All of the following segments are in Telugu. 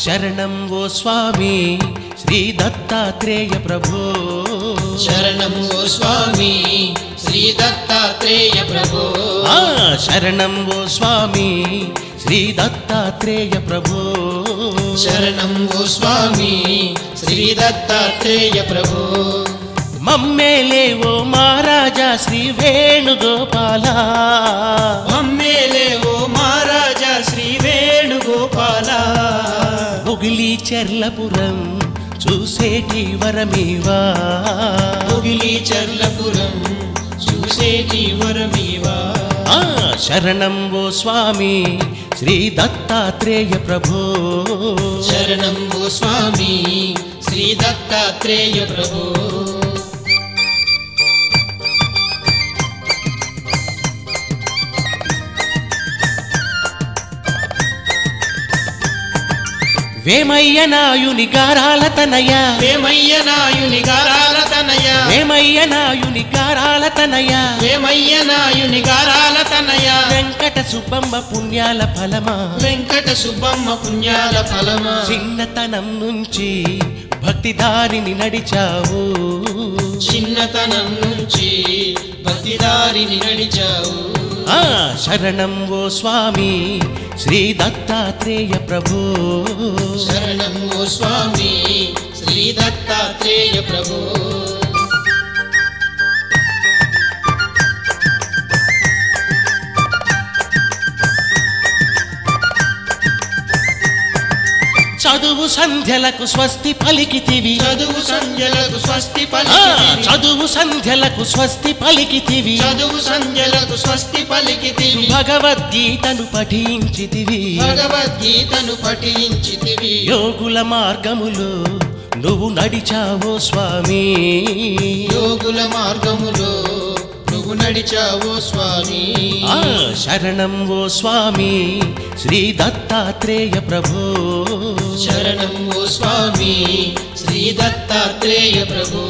శరణం ఓ స్వామి శ్రీ దత్తాత్రేయ ప్రభో శరణం ఓ స్వామి శ్రీ దత్తాత్రేయ ప్రభో ఆ శరణం ఓ స్వామి శ్రీ దత్తాత్రేయ ప్రభో శరణం ఓ స్వామి శ్రీ దత్తాత్రేయ ప్రభో మమ్మేలే ఓ మహారాజా శ్రీ వేణుగోపాల మమ్మేలే ఓ మహారాజా శ్రీ వేణుగోపాల ముగిలి చెర్లపురం చూసేటి వరమీవా ముగిలి చర్లపురం చూసేటి వరమీవా ఆ శరణం ఓ స్వామి శ్రీ దత్తాత్రేయ ప్రభో శరణం ఓ స్వామి శ్రీ దత్తాత్రేయ ప్రభో వేమయ్య నాయుని గారాల తనయ వేమయ్య నాయుని గారాల తనయ వేమయ్య నాయుని గారాల తనయ వేమయ్య నాయుని గారాల తనయ వెంకట సుబ్బమ్మ పుణ్యాల ఫలమా వెంకట సుబ్బమ్మ పుణ్యాల ఫలమా చిన్నతనం నుంచి భక్తి దారిని నడిచావు చిన్నతనం నుంచి భక్తిదారిని నడిచావు ఆ శరణం ఓ స్వామి శ్రీ దత్తాత్రేయ ప్రభో శరణం ఓ స్వామి శ్రీ దత్తాత్రేయ ప్రభు చదువు సంధ్యలకు స్వస్తి పలికితివి చదువు సంధ్యలకు స్వస్తి ఆ పలికితివి చదువు సంధ్యలకు స్వస్తి పలికితివి చదువు సంధ్యలకు స్వస్తి పలికితివి భగవద్గీతను పఠించితివి భగవద్గీతను పఠించితివి యోగుల మార్గములో నువ్వు నడిచావో స్వామి యోగుల మార్గములో నువ్వు నడిచావో స్వామి ఆ శరణం ఓ స్వామి శ్రీ దత్తాత్రేయ ప్రభో శరణం ఓ స్వామి శ్రీ దత్తాత్రేయ ప్రభు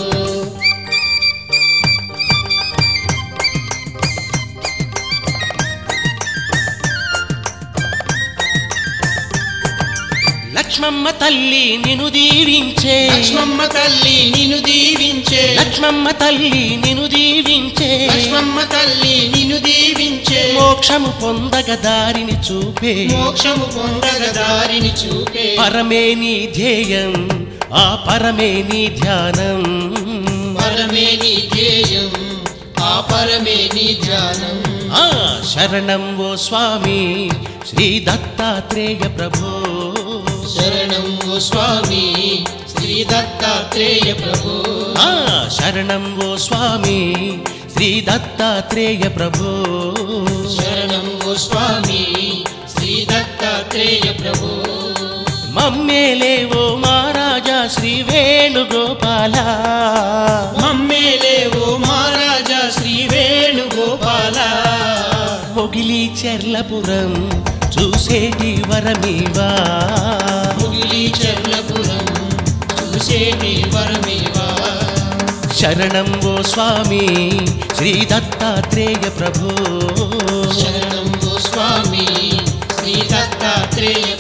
లక్ష్మమ్మ తల్లి నిన్ను దీవించే లక్ష్మమ్మ తల్లి నిన్ను దీవించే లక్ష్మమ్మ తల్లి నిన్ను దీవించే లక్ష్మమ్మ తల్లి నిన్ను దీవించే మోక్షము పొందగ దారిని చూపే మోక్షము పొందగ దారిని చూపే పరమే నీ ధ్యేయం ఆ పరమే నీ ధ్యానం పరమే నీ ధ్యేయం ఆ పరమే నీ ధ్యానం ఆ శరణం ఓ స్వామి శ్రీ దత్తాత్రేయ ప్రభో శరణం ఓ స్వామి శ్రీ దత్తాత్రేయ ప్రభు ఆ శరణం ఓ స్వామి శ్రీ దత్తాత్రేయ ప్రభో శరణం ఓ స్వామి శ్రీ దత్తాత్రేయ ప్రభు మమ్మేలే ఓ మహారాజా శ్రీ వేణుగోపాల మమ్మేలే ఓ మహారాజా శ్రీ వేణుగోపాల మొగిలి చెర్లపురం చూసేటి వరమీవా ముగిలి చర్లపురం చూసేటి వరమేవా శరణం ఓ స్వామి శ్రీ దత్తాత్రేయ ప్రభో శరణం ఓ స్వామి శ్రీ దత్తాత్రేయ